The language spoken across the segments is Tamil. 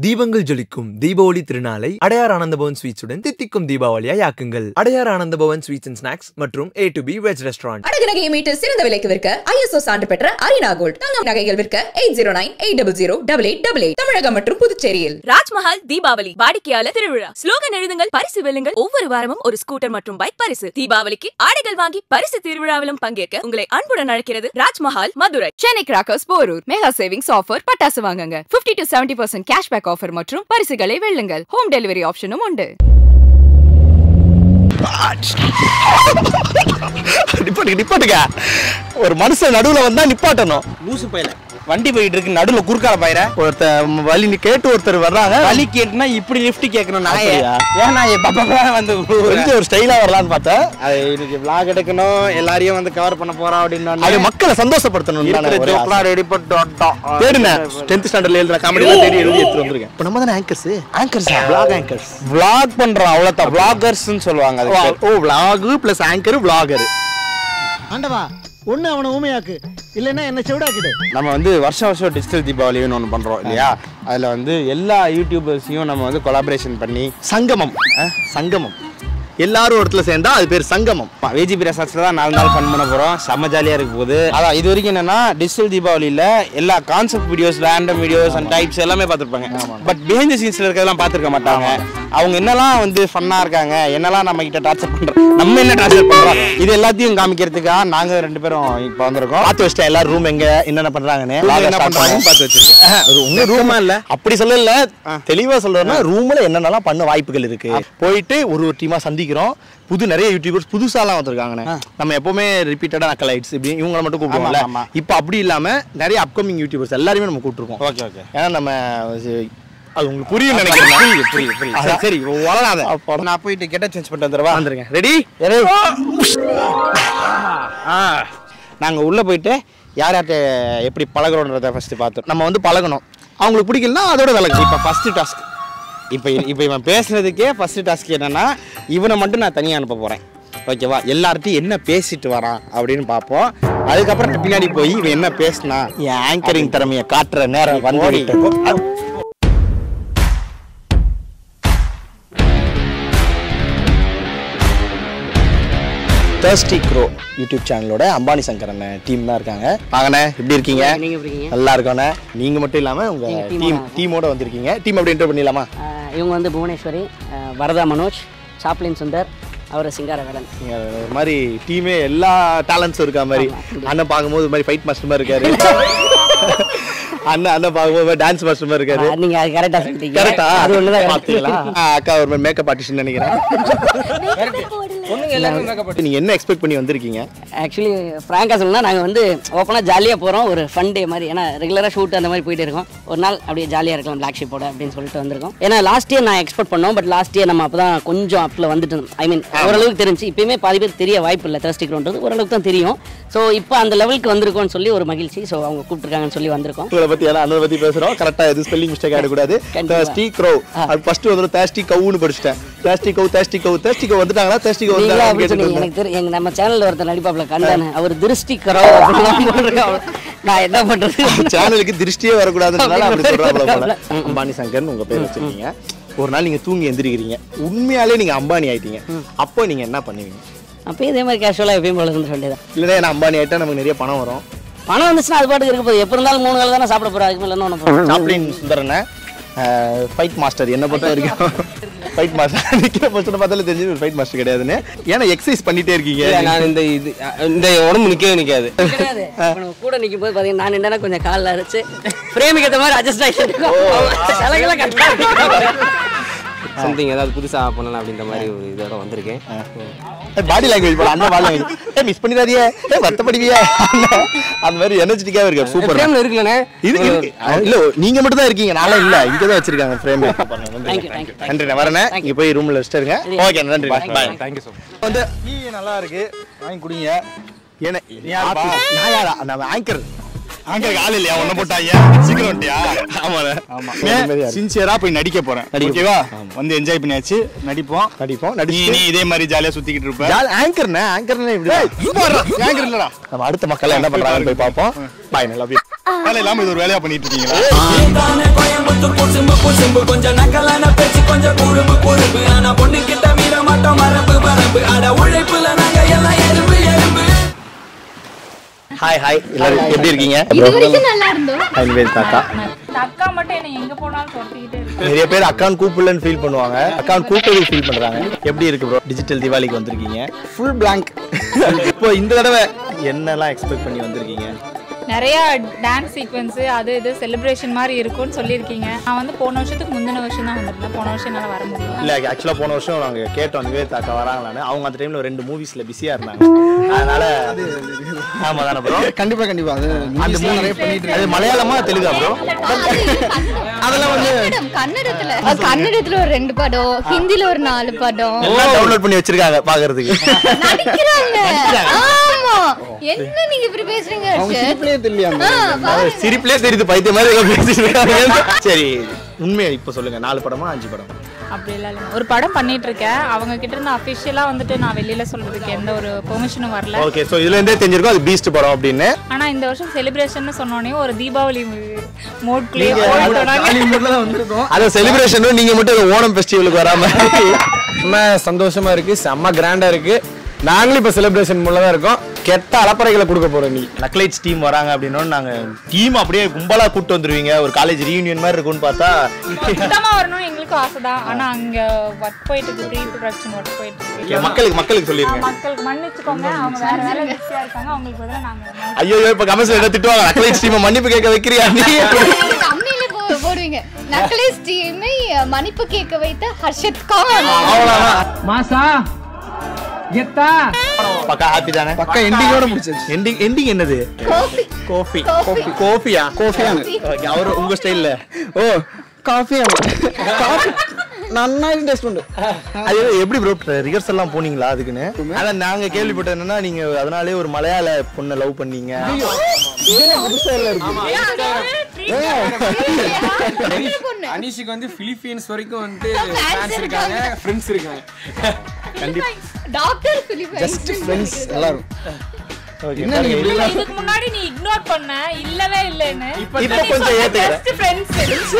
தீபங்கள் ஜொலிக்கும் தீபாவளி திருநாளை அடையார் ஆனந்தபவன் ஸ்வீட்ஸுடன் தித்திக்கும் தீபாவளியாய் ஆக்குங்கள் Adyar Ananda Bhavan sweets and snacks மற்றும் A to B veg restaurant அடகு நகையை மீட்டு சிறந்த விலைக்கு விற்க ஐஎஸ்ஓ சான்று பெற்ற அரினா கோல்ட் தங்கம் நகைகள் விற்க eight zero nine eight double zero double eight double eight தமிழகம் மற்றும் புதுச்சேரியில் ராஜ்மஹால் தீபாவளி வாடிக்கையாளர் திருவிழா ஸ்லோகன் எழுதுங்கள் பரிசு வெல்லுங்கள் ஒவ்வொரு வாரமும் ஒரு ஸ்கூட்டர் மற்றும் பைக் பரிசு தீபாவளிக்கு ஆடைகள் வாங்கி பரிசு திருவிழாவிலும் பங்கேற்க உங்களை அன்புடன் அழைக்கிறது Rajmahal Madurai Chennai crackers Porur mega savings offer பட்டாசு வாங்குங்க 50 டு 70% பர்சன்ட் கேஷ்பேக் ஆஃபர் மற்றும் பரிசுகளை வெல்லுங்கள் ஹோம் டெலிவரி ஆப்ஷனும் உண்டு நிப்பாட்டுங்க நிப்பாட்டுங்க ஒரு மனுஷன் நடுவுல வந்தா நிப்பாட்டணும் லூசு பையல வண்டி போயிட்டு இருக்கு நடுவுல குறுக்கால பயிர ஒருத்தர் வழி நீ கேட்டு ஒருத்தர் வர்றாங்க வழி கேட்டுனா இப்படி லிஃப்ட் கேட்கணும் நான் அப்படியா? ஏன் நான் பப்பா வந்து கொஞ்சம் ஒரு ஸ்டைலா வரலான்னு பார்த்தேன் அது இன்னைக்கு vlog எடுக்கணும் எல்லாரையும் வந்து கவர் பண்ண போறோம் அது அப்படின்னு மக்களை சந்தோஷப்படுத்தணும் இருக்கிற ஜோக்லாம் ரெடி பண்ணிட்டு தேடுனேன் டென்த் ஸ்டாண்டர்ட்ல எழுதுற காமெடி தேடி எழுதி எடுத்து வந்திருக்கேன் இப்போ நம்ம தானே ஆங்கர்ஸ் ஆங்கர்ஸா vlog ஆங்கர்ஸ் vlog பண்றோம் அவ்வளவுதான் vloggers-னு சொல்லுவாங்க அதுக்கு oh vlog plus anchor vlogger ஆண்டவா ஒண்ணு அவனை ஊமையாக்கு இல்லைன்னா என்ன செவிடாக்கிடு நம்ம வந்து வருஷம் வருஷம் டிஜிட்டல் தீபாவளின்னு ஒன்று பண்றோம் இல்லையா அதுல வந்து எல்லா யூடியூபர்ஸையும் நம்ம வந்து கொலாபரேஷன் பண்ணி சங்கமம் சங்கமம் எல்லாரும் ஒரு இடத்துல சேர்ந்தா அது பேர் சங்கமம் வேஜி பிரசாத்ல தான் நாலு நாள் ஃபன் பண்ண போறோம் செம்ம ஜாலியா இருக்க போகுது அதான் இது வரைக்கும் என்னன்னா டிஜிட்டல் தீபாவளியில எல்லா concept videos random videos and types எல்லாமே பார்த்துருப்பாங்க பட் பிஹைண்ட் தி சீன்ஸ்ல இருக்கிறதெல்லாம் பார்த்துருக்க மாட்டாங்க அவங்க என்னெல்லாம் வந்து ஃபன்னா இருக்காங்க என்னெல்லாம் நம்ம கிட்ட டார்ச்சர் பண்றோம் நம்ம என்ன டார்ச்சர் பண்றோம் இது எல்லாத்தையும் காமிக்கிறதுக்காக நாங்க ரெண்டு பேரும் இப்போ வந்திருக்கோம் பார்த்து வச்சிட்டேன் எல்லாரும் ரூம் எங்க என்னென்ன பண்றாங்கன்னு Room vlog என்ன start பண்றாங்கன்னு பண்ணுவோம். பார்த்து வச்சிருக்கேன். ஆஹ், அது உங்க ரூமா இல்ல அப்படி சொல்லல தெளிவா சொல்றேன்னா ரூம்ல என்னென்னலாம் பண்ண வாய்ப்புகள் இருக்கு போயிட்டு ஒரு ஒரு டீமா சந்திக்கிறோம் புது நிறைய யூடியூபர்ஸ் புதுசாலாம் வந்திருக்காங்கண்ணே நம்ம எப்பவுமே ரிப்பீட்டடா நக்கலைட்ஸ் இப்படி இவங்கள மட்டும் கூப்பிடுவோம்ல ஆமா, ஆமா. இப்போ அப்படி இல்லாம நிறைய அப்கமிங் யூடியூபர்ஸ் எல்லாருமே நம்ம கூப்பிட்டுருக்கோம் ஓகே ஓகே ஏன்னா நம்ம இது- அது உங்களுக்கு புரியும் நினைக்கிறேன் புரியுது புரியுது புரியுது அதான். சரி வளராத அப்போ நான் போயிட்டு கெட்ட சேஞ்ச் பண்ணிட்டு வந்துடுவா வந்துருங்க ரெடி ஆ நாங்கள் உள்ளே போயிட்டு யார் யார்கிட்ட எப்படி பழகுறோன்றதை ஃபஸ்ட்டு பார்த்தோம் நம்ம வந்து பழகணும் அவங்களுக்கு பிடிக்கலனா அதோட விலகு இப்போ ஃபஸ்ட்டு டாஸ்க் இப்போ இப்போ இவன் பேசுனதுக்கே ஃபஸ்ட்டு டாஸ்க் என்னன்னா இவனை மட்டும் நான் தனியாக அனுப்ப போகிறேன் ஓகேவா எல்லார்ட்டையும் என்ன பேசிட்டு வரான் அப்படின்னு பார்ப்போம் அதுக்கப்புறம் பின்னாடி போய் இவன் என்ன பேசினா என் ஆங்கரிங் திறமையை காட்டுற நேரம் வந்து ஓடி. விட்டது. தேர்ஸ்டி க்ரோ யூடியூப் சேனலோட அம்பானி சங்கர் அண்ணன் டீம் தான் இருக்காங்க வாங்கண்ணே எப்படி இருக்கீங்க நீங்க எப்படி இருக்கீங்க? நல்லா இருக்கோண்ணே நீங்க மட்டும் இல்லாம உங்க எங்க team டீம் ஓட டீமோட வந்திருக்கீங்க டீம் அப்படி இன்டர் பண்ணிடலாமா ஆஹ் இவங்க வந்து புவனேஸ்வரி ஆஹ் வரதா மனோஜ் சாப்ளின் சுந்தர் அவர் சிங்காரவேலன் நீங்க ஒரு மாதிரி டீமே எல்லா டேலண்ட்ஸும் இருக்கா மாதிரி அண்ணன் பார்க்கும்போது ஒரு மாதிரி ஃபைட் மாஸ்டர் மாதிரி இருக்காரு அண்ணன் அண்ணன் பார்க்கும்போது டான்ஸ் மாஸ்டர் மாதிரி இருக்காரு ஆஹ் நீங்க கரெக்டா சொல்லிட்டீங்க கரெக்டா அது ஒண்ணுதான் பாத்தீங்களா ஆ, அக்கா ஒரு மாதிரி மேக்கப் ஆர்டிஸ்ட் நினைக்கிறேன் நீங்க என்ன எக்ஸ்பெக்ட் பண்ணி வந்திருக்கீங்க ஆக்சுவலி ஃப்ராங்காக சொல்லணும்னா நாங்கள் வந்து ஓப்பனாக ஜாலியாக போகிறோம் ஒரு ஃபன் டே மாதிரி ஏன்னா ரெகுலராக ஷூட் அந்த மாதிரி போயிட்டு இருக்கோம் ஒரு நாள் அப்படியே ஜாலியாக இருக்கலாம் பிளாக் ஷிப்போட அப்படின்னு சொல்லிட்டு வந்திருக்கோம் ஏன்னா லாஸ்ட் இயர் நான் எக்ஸ்பெக்ட் பண்ணோம் பட் லாஸ்ட் இயர் நம்ம அப்போ தான் கொஞ்சம் அப்பில் வந்துட்டு ஐ மீன் ஓரளவுக்கு தெரிஞ்சு இப்பயுமே பாதி பேர் தெரிய வாய்ப்பு இல்லை தேர்ஸ்டி க்ரௌண்ட்றது ஓரளவுக்கு தான் தெரியும் ஸோ இப்போ அந்த லெவலுக்கு வந்திருக்கோம்னு சொல்லி ஒரு மகிழ்ச்சி ஸோ அவங்க கூப்பிட்டுருக்காங்கன்னு சொல்லி வந்திருக்கோம் உங்களை பத்தி எல்லாம் அண்ணனை பத்தி பேசுறோம் கரெக்டா எது ஸ்பெல்லிங் மிஸ்டேக் ஆயிடக்கூடாது கண்டிப்பா. தேஸ்டி க்ரோ அது ஃபர்ஸ்ட் வந்து தேஸ்டி கவுன்னு படிச்சிட்டேன் tasty cow tasty cow tasty cow வந்துட்டாங்களா தேஸ்டி கவு நீங்களா அப்படி வந்துட்டாங்களா சொன்னீங்க எனக்கு தெரியும் எங்க நம்ம சேனல்ல ஒருத்தர் நடிப்பாப்ல கண்டானே அவர் திருஷ்டி கரோ அப்படின்னு போட்டிருக்காரு. நான் என்ன பண்றது சேனலுக்கு திருஷ்டியே வரக்கூடாதுனால அப்படி அப்படி சொல்றாங்க போல ம். அம்பானி சங்கர்னு உங்க பேர் வச்சிருக்கீங்க ஒரு நாள் நீங்க தூங்கி எந்திரிக்கிறீங்க உண்மையாலே நீங்க அம்பானி ஆயிட்டீங்க அப்போ நீங்க என்ன பண்ணுவீங்க அப்பயும் இதே மாதிரி கேஷுவலாக எப்பயும் போல இருந்து வேண்டியதான் இல்லைன்னா நான் அம்பானி ஆயிட்டா நமக்கு நிறைய பணம் வரும் பணம் வந்துச்சுன்னா அது பாட்டுக்கு இருக்க போகுது எப்போ இருந்தாலும் மூணு நாள் தானே சாப்பிட போகிறோம் அதுக்கு மேலே என்ன பண்ண போகிறோம் சாப்ளின் சுந்தரனை ஃபைட் மாஸ்டர் என்ன பொறுத்த வரைக்கும் ஃபைட் மாஸ்டர் நிக்கிற பொசிஷனை பார்த்தாலே தெரிஞ்சு ஒரு ஃபைட் மாஸ்டர் கிடையாதுன்னு ஏன்னா எக்ஸசைஸ் பண்ணிட்டே இருக்கீங்க நான் இந்த இது இந்த உடம்பு நிற்கவே நிற்காது கிடையாது இப்ப நம்ம கூட நிற்கும் போது பார்த்தீங்கன்னா நான் நின்னா கொஞ்சம் காலில் அரைச்சு ஃப்ரேமுக்கு ஏற்ற மாதிரி அட்ஜஸ்ட் ஆகிட்டு இருக்கோம் தலைகெல்லாம் கரெக்டாக சம்திங் ஏதாவது புதுசாக பண்ணலாம் அப்படின்ற மாதிரி ஒரு இதோட வந்திருக்கேன் பாடி லாங்குவேஜ் போல அந்த பாடி லாங்குவேஜ் ஏ மிஸ் பண்ணிடாதீங்க ஏ வருத்தப்படுவியே அந்த மாதிரி எனர்ஜெட்டிக்காக இருக்கு சூப்பர் ஃப்ரேமில் இருக்குல்லண்ணே இது இருக்கு. இல்ல நீங்க மட்டும் தான் இருக்கீங்க நாளா இல்ல இங்க தான் வச்சிருக்காங்க frame Thank you, thank you. நன்றி நான் வரேன் இங்க போய் ரூம்ல ரெஸ்ட் இருங்க ஓகே நன்றி Thank you. Bye thank you so வந்து டீ நல்லா இருக்கு வாங்கி குடிங்க ஏன்னா நான் யாரா நம்ம ஆங்கர் ஆங்கருக்கு ஆள் இல்லையா ஒன்ன போட்டாங்க சீக்கிரம் வந்துட்டியா ஆமால ஆமா. சின்சியரா போய் நடிக்க போறேன் நடிக்க ஓகேவா வந்து என்ஜாய் பண்ணியாச்சு நடிப்போம் நடிப்போம் நீ நடிச்சு நீ இதே மாதிரி ஜாலியா சுத்திக்கிட்டு இருப்ப ஆங்கர்ண்ணே ஆங்கர்ண்ணே இப்படி ஆங்கர் இல்லடா நம்ம அடுத்த மக்கள் என்ன பண்றாங்கன்னு போய் பார்ப்போம் பாய் நல்லா வேலை இல்லாம இது ஒரு வேலையா பண்ணிட்டு இருக்கீங்களா கொஞ்சம் நக்கலான பேச்சு கொஞ்சம் குறும்பு குறும்பு ஆனா பொண்ணு கிட்ட மீற மாட்டோம் மரபு மரபு அட உழைப்புல நாங்க எல்லாம் எறும்பு எறும்பு ஹாய் ஹாய் எல்லாரும் எப்படி இருக்கீங்க இது வரைக்கும் நல்லா இருந்தோம் ஐந்து பேர் தாத்தா அக்கா மட்டும் என்ன எங்க போனாலும் துரத்திக்கிட்டே இருக்கு நிறைய பேர் அக்கான் கூப்பிடலன்னு ஃபீல் பண்ணுவாங்க அக்கான் கூப்பிட்டு ஃபீல் பண்றாங்க எப்படி இருக்கு ப்ரோ டிஜிட்டல் தீபாவளிக்கு வந்திருக்கீங்க ஃபுல் blank இப்போ இந்த தடவை என்னெல்லாம் எக்ஸ்பெக்ட் பண்ணி வந்திருக்கீங்க நிறைய டான்ஸ் சீக்வன்ஸ் அது இது செலிப்ரேஷன் மாதிரி இருக்கும்னு சொல்லியிருக்கீங்க நான் வந்து போன வருஷத்துக்கு முந்தின வருஷம் தான் வந்திருந்தேன் போன வருஷம் என்னால் வர முடியல இல்ல ஆக்சுவலா போன வருஷம் நாங்க கேட்டோம் நிவேதா அக்கா வராங்களான்னு அவங்க அந்த டைம்ல ரெண்டு மூவிஸ்ல பிஸியா இருந்தாங்க அதனால ஆமா தானே ப்ரோ கண்டிப்பா கண்டிப்பா அது அந்த மூவி நிறைய பண்ணிட்டு அது மலையாளமா தெலுங்கா ப்ரோ அதெல்லாம் வந்து கன்னடத்துல அது கன்னடத்துல ஒரு ரெண்டு படம் ஹிந்தில ஒரு நாலு படம் எல்லாம் டவுன்லோட் பண்ணி வச்சிருக்காங்க பாக்குறதுக்கு நடிக்கிறாங்க ஆமா என்ன நீங்க இப்படி பேசுறீங்க அவங்க ஹர்ஷத்? சிரிப்புலயே தெரியலையா அந்த- ஆ, பாருங்க. சிரிப்புலயே தெரியுது பைத்திய மாதிரி ஏதோ பேசிட்டு இருக்காங்க. சரி உண்மையை இப்ப சொல்லுங்க நாலு படமா அஞ்சு படம் அப்படிலாம் இல்லை ஒரு படம் பண்ணிட்டு இருக்கேன் அவங்க கிட்ட இருந்து அஃபிஷியலா வந்துட்டு நான் வெளியில சொல்றதுக்கு எந்த ஒரு பெர்மிஷனும் வரல ஓகே சோ இதுல இருந்தே தெரிஞ்சிருக்கும் அது பீஸ்ட் படம் அப்படின்னு ஆனா இந்த வருஷம் செலிப்ரேஷன் சொன்னோடனே ஒரு தீபாவளி மோட்குள்ளேயே நீங்க போயிட்டு வந்திருக்கோம் அத செலிப்ரேஷனும் நீங்க மட்டும் இந்த ஓணம் ஃபெஸ்டிவலுக்கு வராம செம்ம சந்தோஷமா இருக்கு செம்ம கிராண்டா இருக்கு நாங்களும் இப்ப செலிப்ரேஷன் மூலம் தான் இருக்கோம் கெட்ட அலப்பறைகளை கொடுக்க போறோம் நீ நக்லைட்ஸ் டீம் வராங்க அப்படின்னா நாங்க டீம் அப்படியே கும்பலா கூட்டு வந்துருவீங்க ஒரு காலேஜ் ரீயூனியன் மாதிரி இருக்கும்னு பார்த்தா மொத்தமா வரணும்னு எங்களுக்கும் ஆசை தான் ஆனா அங்க ஒர்க் போயிட்டு இருக்கு ப்ரீ ப்ரொடக்ஷன் ஒர்க் போயிட்டு Okay, இருக்கு மக்களுக்கு மக்களுக்கு ஆ, சொல்லிருங்க மக்களுக்கு மன்னிச்சுக்கோங்க அவங்க வேற வேற பிஸியா இருக்காங்க அவங்களுக்கு பதிலா நாங்க ஐயோ இப்ப கமெண்ட்ஸ்ல என்ன திட்டுவாங்க நக்லைட்ஸ் டீம் மன்னிப்பு கேட்க வைக்கிறியா நீ thumbnail ல போ- போடுவீங்க நக்கலேஸ் டீமை மன்னிப்பு கேட்க வைத்த ஹர்ஷத் கான் மாசா எத்தா பக்கா ஹாப்பி தானே பக்கா எண்டிங்கோட முடிச்சாச்சு எண்டிங் எண்டிங் என்னது கோபி கோஃபி Coffee. கோஃபியா கோஃபியானு. ஓகே அவர் உங்க ஸ்டைல்ல ஓ காஃபியானு காஃபி நன்னாயிரம் டேஸ்ட் உண்டு அது எப்படி ப்ரோ ரிஹர்சல் எல்லாம் போனீங்களா அதுக்குன்னு அதான் நாங்க கேள்விப்பட்டது என்னன்னா நீங்க அதனாலே ஒரு மலையாள பொண்ணை லவ் பண்ணீங்க புதுசா எல்லாம் இருக்கு அனிஷுக்கு வந்து பிலிப்பீன்ஸ் வரைக்கும் வந்து ஃபேன்ஸ் இருக்காங்க ஃப்ரெண்ட்ஸ் இருக்காங்க கண்டிப்பா டாக்டர் பிலிப் ஜஸ்ட் ஃப்ரெண்ட்ஸ் எல்லாரும் ஓகே என்ன நீங்க இப்படி எல்லாம் இதுக்கு முன்னாடி நீ இக்னோர் பண்ண இல்லவே இல்லன்னு இப்ப கொஞ்சம் ஏத்துக்கிறேன். பெஸ்ட் ஃப்ரெண்ட்ஸ்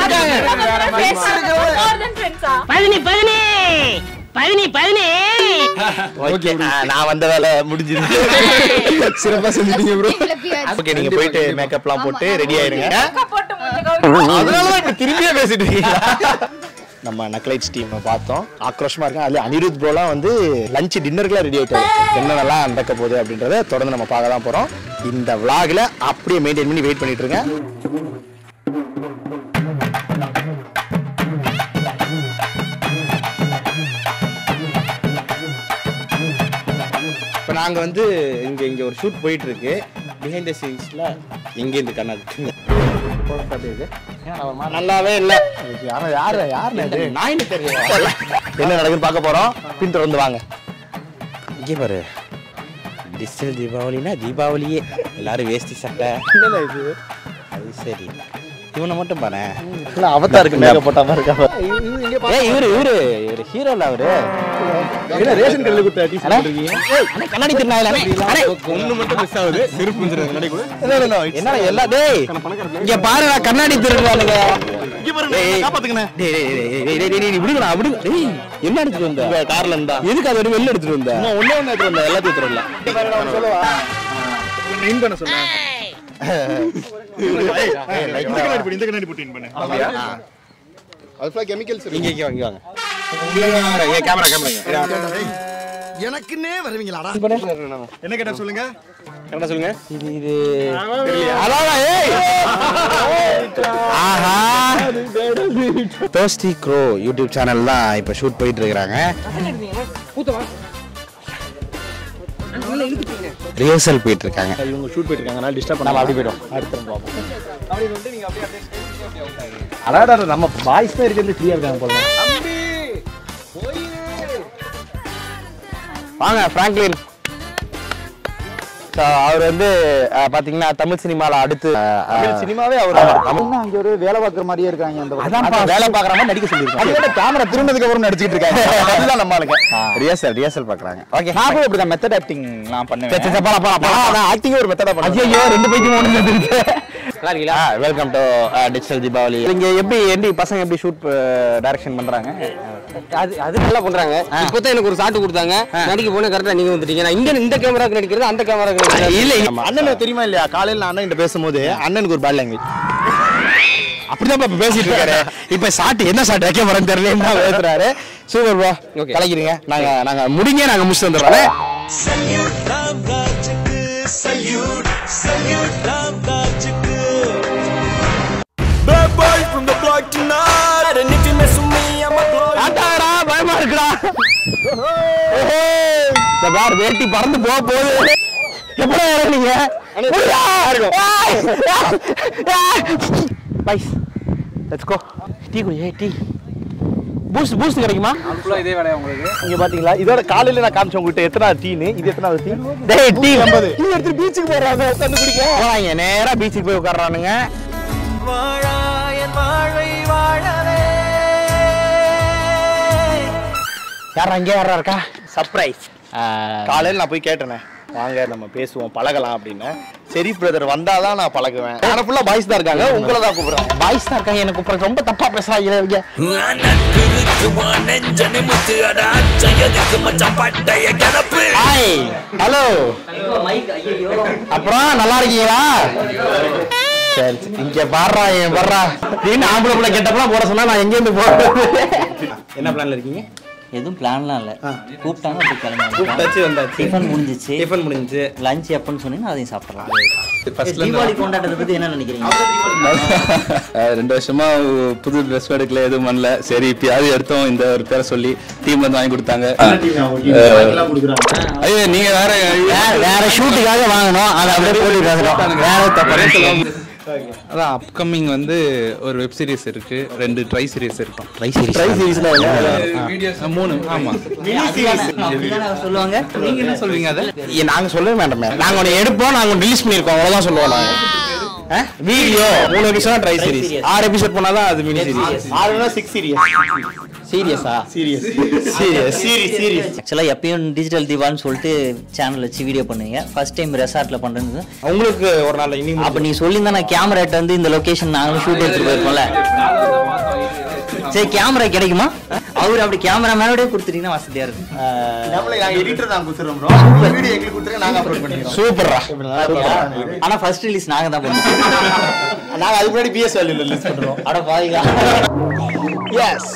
மோர் தென் ஃப்ரெண்ட்ஸா பதினி பதினி பதினி பதினி ஓகே நான் வந்த வேலை முடிஞ்சது சிறப்பா செஞ்சுட்டீங்க ப்ரோ ஓகே நீங்க போயிட்டு மேக்கப்லாம் போட்டு ரெடி ஆயிருங்க போட்டு முடிஞ்ச அதனால தான் இப்படி திரும்பியே பேசிட்டு இருக்கீங்களா நம்ம நக்லைட்ஸ் டீம் பார்த்தோம் ஆக்ரோஷமா இருக்காங்க அதுல அனிருத் ப்ரோலாம் வந்து லஞ்ச் டின்னருக்குலாம் ரெடி ஆயிட்டாரு என்னென்னலாம் நடக்க போகுது அப்படின்றத தொடர்ந்து நம்ம பார்க்க தான் போறோம் இந்த vlogல அப்படியே மெயின்டைன் பண்ணி வெயிட் பண்ணிட்டு இருங்க இப்போ நாங்கள் வந்து இங்கே இங்கே ஒரு ஷூட் போயிட்டு இருக்கு பிஹைண்ட் த சீன்ஸில் எங்கே இந்த கண்ணாடி நல்லாவே இல்ல யாரும் யாரு யாரு நாயின்னு தெரியல என்ன நடக்குன்னு பார்க்க போறோம் பின் தொடர்ந்து வாங்க இங்கே பாரு டிஜிட்டல் தீபாவளினா தீபாவளியே எல்லாரும் வேஷ்டி சட்டை என்னடா இது அது சரி இவனை மட்டும் பாரு இல்ல அவத்தா இருக்கு மேக்கப் போட்ட மாதிரி இருக்கா ஏய் இவரு இவரு இவரு ஹீரோல அவரு என்ன ரேஷன் கடையில கொடுத்த டீ-ஷர்ட் போட்டிருக்கீங்க அண்ணே, கண்ணாடி திருநாயில ஒண்ணு மட்டும் மிஸ் ஆகுது செருப்பு பிஞ்சிரும் கண்ணாடி கூட என்ன எல்லா டேய் இங்க பாரு நான் கண்ணாடி திருடுறானுங்க இங்க பாருங்க காப்பாத்துக்கண்ணே டேய் டேய் டேய் டேய் டேய் டேய் விடுங்கடா விடுங்க டேய் என்ன எடுத்துட்டு வந்த உங்க கார்ல இருந்தா எதுக்கு அதை வெளில எடுத்துட்டு வந்த சும்மா ஒண்ணே ஒண்ணு எடுத்துட்டு வந்தேன் எல்லாத்தையும் எடுத்துட்டு வரல சொல்லவா இன் பண்ண சொன்னேன் இந்த கண்ணாடி போட்டு இந்த கண்ணாடி போட்டு in பண்ணு அது ஃபுல்லா கெமிக்கல்ஸ் இங்க இங்க வாங்க வாங்க ஏ கேமரா கேமரா எனக்குன்னே வருவீங்களாடா என்ன கேட்டா சொல்லுங்க கரெக்டா சொல்லுங்க இது இது அதான் ஏய் ஆஹா தோஸ்டி க்ரோ யூடியூப் சேனல் தான் இப்போ ஷூட் போயிட்டு இருக்கிறாங்க ரிஹர்சல் போயிட்டு இருக்காங்க இவங்க ஷூட் போயிட்டு இருக்காங்க அதனால டிஸ்டர்ப் நம்ம பண்ணாம அப்படி போயிடும் அடுத்து நம்ம பார்ப்போம் அடாடா நம்ம பாய்ஸ் தான் இருக்கிறது ஃப்ரீயா இருக்காங்க போல வாங்க பிராங்க்லின் அவர் வந்து அஹ், பாத்தீங்கன்னா தமிழ் சினிமால அடுத்து தமிழ் சினிமாவே அவர் அவங்க அங்க ஒரு வேலை பார்க்குற மாதிரியே இருக்காங்க அந்த அதான் வேலை பார்க்குற மாதிரி நடிக்க சொல்லியிருக்காங்க கேமரா திரும்பினதுக்கு அப்புறம் நடிச்சிட்டு இருக்காங்க அதுதான் நம்ம ஆளுங்க ரிஹர்சல் ரிஹர்சல் பாக்குறாங்க ஓகே நான் கூட இப்படி மெத்தட் ஆக்டிங் நான் பண்ணுவேன் ஆக்டிங் ஒரு மெத்தடா பண்ணுவேன் ஐயோ ரெண்டு பைக்கும் ஒன்று வெல்கம் டு டிஜிட்டல் தீபாவளி இங்க எப்படி எப்படி பசங்க எப்படி ஷூட் டைரக்ஷன் பண்றாங்க அது அது நல்லா பண்றாங்க இப்போதான் எனக்கு ஒரு சாட்டு கொடுத்தாங்க நடிக்க போன கரெக்டா நீங்க வந்துட்டீங்க நான் இங்க இந்த கேமராக்கு நடிக்கிறது அந்த கேமராக்கு நடிக்கிறது இல்ல அண்ணனுக்கு தெரியுமா இல்லையா காலையில நான் அண்ணன் பேசும்போது அண்ணனுக்கு ஒரு பேட் லாங்குவேஜ் அப்படிதான் இப்ப பேசிட்டு இருக்காரு இப்ப ஷாட் என்ன ஷாட் வைக்க போறேன்னு தெரியல என்ன பேசுறாரு சூப்பர் ப்ரோ கலக்கிறீங்க நாங்க நாங்க முடிங்க நாங்க முடிச்சு வந்துடுறோம் Bad boy from the block tonight And if you mess with me, I'ma blow you ஆட்டாடா பயமா இருக்குடா இந்த பார் வேட்டி பறந்து போக போகுது எப்படி இறங்குனீங்க பைஸ் லெட்ஸ் கோ டீ குடி ஏய் டீ பூஸ்ட் பூஸ்ட் கிடைக்குமா ஃபுல்லா இதே வேலையா உங்களுக்கு இங்க பாத்தீங்களா இதோட காலையில நான் காமிச்சேன் உங்ககிட்ட எத்தனை டீனு இது எத்தனாவது டீ டேய் டீ 50 டீ எடுத்து பீச்சுக்கு போறாங்க உட்கார்ந்து குடிக்க போறாங்க நேரா பீச்சுக்கு போய் உட்கார்றானுங்க வாழாயன் வாழ்வை வாழவே யாரா இங்கே யாரா இருக்கா சர்ப்ரைஸ் காலையில நான் போய் கேட்டேனே வாங்க நம்ம பேசுவோம் பழகலாம் அப்படின்னு ஷெரீப் பிரதர் வந்தாதான் நான் பழகுவேன் ஆனா ஃபுல்லா பாய்ஸ் தான் இருக்காங்க உங்களை தான் கூப்பிடுறேன் பாய்ஸ் தான் இருக்காங்க எனக்கு கூப்பிடுறாங்க ரொம்ப தப்பா பேசுறாங்க இங்க ஹாய் ஹலோ அப்புறம் நல்லா இருக்கீங்களா சரி சரி. இங்க பாடுறா என் பாடுறா நீ ஆம்பளை பிள்ளை கெட்டப்பெல்லாம் போட சொன்னா நான் எங்க இருந்து போறது என்ன பிளான்ல இருக்கீங்க எதுவும் பிளான்லாம் இல்லை கூப்பிட்டாங்க அப்படி கிளம்பி கூப்பிட்டாச்சு, வந்தாச்சு. டிஃபன் முடிஞ்சிச்சு டிஃபன் முடிஞ்சிச்சு லஞ்ச் எப்போன்னு சொன்னீங்கன்னா அதையும் சாப்பிடலாம் First ல தீபாவளி கொண்டாட்டத்தை பத்தி என்ன நினைக்கிறீங்க அஹ் ரெண்டு வருஷமா புது ட்ரெஸ் எடுக்கல எதுவும் பண்ணல சரி இப்பயாவது எடுத்தோம் இந்த ஒரு பேரை சொல்லி டீம்ல இருந்து வாங்கி கொடுத்தாங்க அஹ் ஐயோ நீங்க வேற வேற ஷூட்டுக்காக வாங்கணும் அதை அப்படியே போட்டு வேற தப்பு அதான் அப்கமிங் வந்து ஒரு வெப் சீரிஸ் இருக்கு ரெண்டு ட்ரை சீரிஸ் இருக்கும் ட்ரை Try seriesனா என்ன? வீடியோஸ் மூணு ஆமா சொல்லுவாங்க நீங்க என்ன சொல்வீங்க அதை ஏ, நாங்க சொல்லவே வேண்டாமே நாங்க ஒன்னு எடுப்போம் நாங்க ரிலீஸ் பண்ணிருக்கோம் அவ்வளவுதான் சொல்லுவோம் நாங்க வீடியோ மூணு எபிசோட் ட்ரை சீரிஸ் ஆறு எபிசோட் பண்ணாதான் அது மினி சீரிஸ் ஆறுனா சிக்ஸ் சீரியஸ் சீரியஸா சீரியஸ் சீரியஸ் சீரியஸ் சீரியஸ் ஆக்சுவலாக எப்பயும் டிஜிட்டல் தீபான்னு சொல்லிட்டு சேனல் வச்சு வீடியோ பண்ணுவீங்க ஃபர்ஸ்ட் டைம் ரெசார்ட்ல பண்றது உங்களுக்கு ஒரு நாள் இனி அப்ப நீ சொல்லியிருந்தா நான் கேமராட்ட வந்து இந்த லொகேஷன் நாங்களும் ஷூட் எடுத்துட்டு போயிருக்கோம்ல சரி கேமரா கிடைக்குமா அவர் அப்படி கேமரா மேலோடய கொடுத்துட்டீங்கன்னா வசதியா இருக்கும் நம்மள நாங்க எடிட்டர் தான் கொடுத்துறோம் ப்ரோ வீடியோ எங்களுக்கு கொடுத்துருங்க நாங்க அப்லோட் பண்ணிக்கிறோம் சூப்பர்ரா ஆனா ஃபர்ஸ்ட் ரிலீஸ் நாங்க தான் பண்ணுவோம் நாங்க அதுக்கு முன்னாடி பிஎஸ் வேல்யூல ரிலீஸ் பண்றோம் அட பாவிகளா எஸ்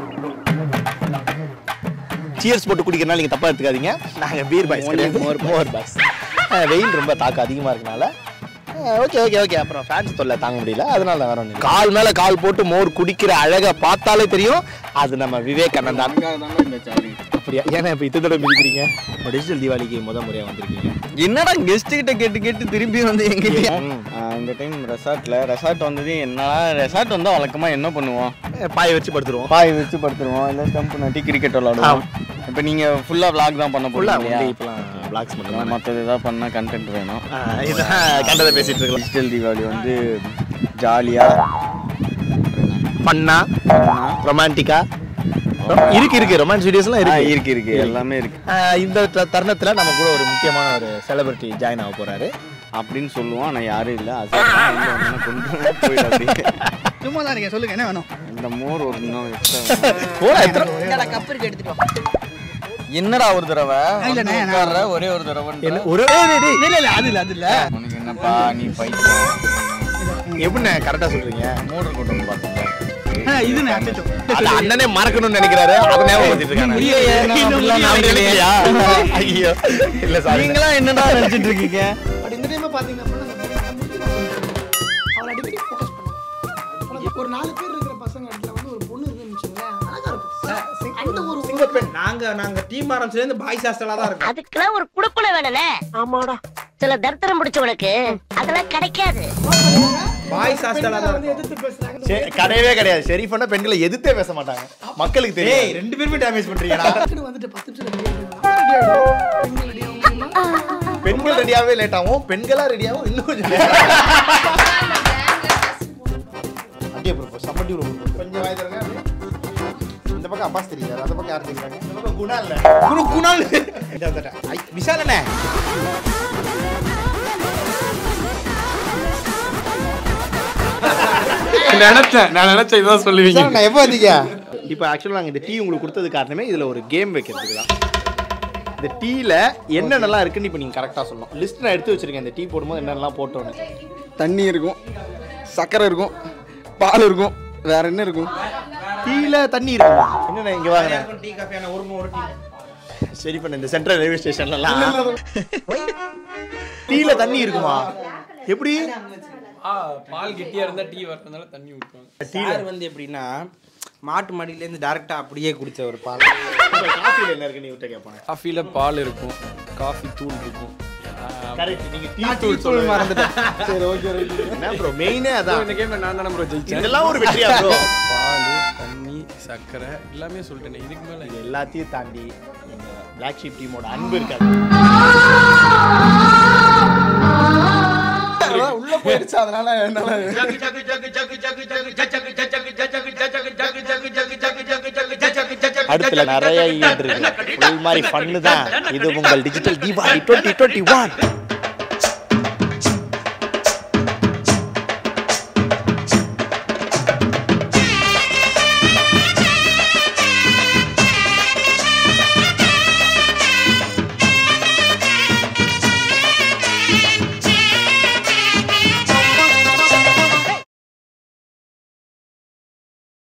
சியர்ஸ் போட்டு குடிக்கிறனால நீங்க தப்பா எடுத்துக்காதீங்க நாங்க பீர் பாய்ஸ் கிடையாது மோர் மோர் பாய்ஸ் வெயில் ரொம்ப தாக்கம் அதிகமா இருக்கனால ஓகே ஓகே ஓகே அப்புறம் ஃபேன்ஸ் தொல்லை தாங்க முடியல அதனால வேற ஒண்ணு இல்ல. கால் மேல கால் போட்டு மோர் குடிக்கிற அழக பார்த்தாலே தெரியும் அது நம்ம விவேகானந்த் தான் அப்படியா ஏன்னா இப்ப இத்தனை தடவை மிதிக்கிறீங்க டிஜிட்டல் தீபாவளிக்கு முத முறையா வந்திருக்கீங்க என்னடா கெஸ்ட் கிட்ட கேட்டு கேட்டு திரும்பி வந்து எங்க இந்த டைம் ரெசார்ட்ல ரெசார்ட் வந்தது என்ன ரெசார்ட் வந்தா வழக்கமா என்ன பண்ணுவோம் பாய் வச்சு படுத்துருவோம் பாய் வச்சு படுத்துருவோம் இல்ல ஸ்டம்ப் நட்டி கிரிக்கெட் விளாடுவோம் இப்போ நீங்க ஃபுல்லா vlog தான் பண்ண ஃபுல்லா போறீங்க வந்து இப்பலாம் vlogs மட்டும் மற்றது ஏதாவது பண்ணா கண்டென்ட் வேணும் இதான் கண்டதை பேசிட்டு இருக்கலாம் டிஜிட்டல் தீபாவளி வந்து ஜாலியா பண்ணா ரொமான்டிக்கா இருக்கு இருக்கு ரொமான்ஸ் வீடியோஸ்லாம் இருக்கு ஆ, இருக்கு, இருக்கு. எல்லாமே இருக்கு. ஆஹ் இந்த த- தருணத்துல நம்ம கூட ஒரு முக்கியமான ஒரு செலிபிரிட்டி ஜாயின் ஆக போறாரு அப்படின்னு சொல்லுவோம் ஆனா யாரும் இல்ல அது வந்து வந்தோன்னா கொண்டு போயிடும் அப்படியே. சும்மா தான் இருக்கேன் சொல்லுங்க என்ன வேணும் இந்த மோர் ஒரு இன்னும் extra போடா எத்தனை கப்பு இருக்கு எடுத்துட்டு வா என்னடா ஒரு தடவை இல்லண்ணே, வந்து நான் உட்கார்ற, ஒரே ஒரு தடவை என்ன ஒரு ஏய், டேய், டேய். இல்ல இல்ல அது இல்ல அது இல்ல உனக்கு என்னப்பா நீ பைத்தியம் எப்படிண்ணே கரெக்டா சொல்றீங்க மோட்டர் கொண்டு வந்து பார்த்துக்கோ இதுண்ணே அச்சோ அது அண்ணனே மறக்கணும்னு நினைக்கிறாரு அதை ஞாபகப்படுத்திட்டு இருக்காங்க முடியலையே, நான் அப்படிலாம் அப்படி நினைக்கலையே. நினைக்கலையா? ஐயோ இல்ல சார் நீங்களா என்னடா நினைச்சிட்டு இருக்கீங்க பட் இந்த டைம் பாத்தீங்க அப்படின்னா நம்ம முக்கியமா சொல்லிட்டேன். அவளை அடிக்கடி ஃபோக்கஸ் பண்ணுங்க ஒரு நாலு பேர் இருக்கிற பசங்க இடத்துல வந்து ஒரு பொண்ணு இருக்குன்னு வச்சுக்கோங்களேன் அழகா இருக்கும் அந்த ஒரு சிங்கிள் பெண் நாங்க நாங்க டீம் ஆரம்பிச்சதுல இருந்து பாய்ஸ் ஹாஸ்டலா தான் இருக்கும் அதுக்கெல்லாம் ஒரு குடுப்புல வேணும்னே ஆமாடா சில தரித்திரம் முடிச்சவனுக்கு அதெல்லாம் கிடைக்காது பாய்ஸ் ஹாஸ்டலா தான் வந்து எதிர்த்து பேசுறாங்க சரி, கிடையவே கிடையாது ஷெரீஃபான பெண்களை எதிர்த்தே பேச மாட்டாங்க மக்களுக்கு ஏய் தெரியும் ரெண்டு பேருமே டேமேஜ் பண்றீங்கடா டக்குனு வந்துட்டு பத்து நிமிஷம் ரெடி ஆயிடுவோம் ரெடி ஆயிடுவோம் பெண் ஆண்கள் ரெடியாகவே லேட் ஆகும் பெண்களா ரெடியாகும் இன்னும் கொஞ்சம் அப்படியே ப்ரோ சம்மட்டி கொஞ்சம் வாய் தருங்க அப்படியே. இந்த பக்கம் அப்பாஸ் தெரியுது அந்த பக்கம் யார் தெரியுறாங்க இந்த பக்கம் குணா இல்ல குணு குணால் இந்த வந்துட்டேன். ஐ, விஷால் அண்ணே நினைச்சேன் நான் நினைச்சேன் இதான் சொல்லுவீங்க சார், நான் எப்போ வந்தீங்க இப்போ ஆக்சுவலாக நாங்கள் இந்த டீ உங்களுக்கு கொடுத்தது காரணமே இதில் ஒரு கேம் வைக்கிறதுக்கு தான் இந்த டீயில் என்னென்னலாம் இருக்குன்னு இப்போ நீங்கள் கரெக்டாக சொல்லணும் லிஸ்ட் நான் எடுத்து வச்சிருக்கேன் இந்த டீ போடும்போது என்னென்னலாம் போட்டோன்னு தண்ணி இருக்கும் சக்கரை இருக்கும் பால் இருக்கும் வேற என்ன இருக்கும் டீயில் தண்ணி இருக்குமா என்னண்ணே இங்கே வாங்க டீ காஃபி ஒரு ஒரு டீ சரி பண்ண இந்த சென்ட்ரல் ரயில்வே ஸ்டேஷன்லலாம் டீயில் தண்ணி இருக்குமா எப்படி பால் கெட்டியா இருந்தா டீ வரதுனால தண்ணி ஊற்றுவாங்க டீலர் வந்து எப்படின்னா மாட்டு மடியிலேருந்து டேரெக்டா அப்படியே குடிச்ச ஒரு பால் காஃபியில் என்ன இருக்குன்னு இவர்கிட்ட கேட்பாங்க காஃபில பால் இருக்கும் காஃபி தூள் இருக்கும் கரெக்ட் நீங்க டீ நான் தூள் டீ தூள் சொல்லுங்க மறந்துட்டேன். சரி ஓகே என்ன ப்ரோ மெயினே அதான் இந்த கேம்ல நான் தானே ப்ரோ ஜெயிச்சேன் இதெல்லாம் ஒரு வெற்றியா ப்ரோ பால் தண்ணி சர்க்கரை எல்லாமே சொல்லிட்டேன் இதுக்கு மேல இது எல்லாத்தையும் தாண்டி இந்த பிளாக் ஷீப் டீமோட அன்பு இருக்காது உள்ள போயிடுச்சு அதனால என்னால அடுத்துல நிறைய ஈவெண்ட் இருக்கு ஃபுல் மாதிரி ஃபன்னு தான் இது உங்கள் digital Deepavali twenty twenty one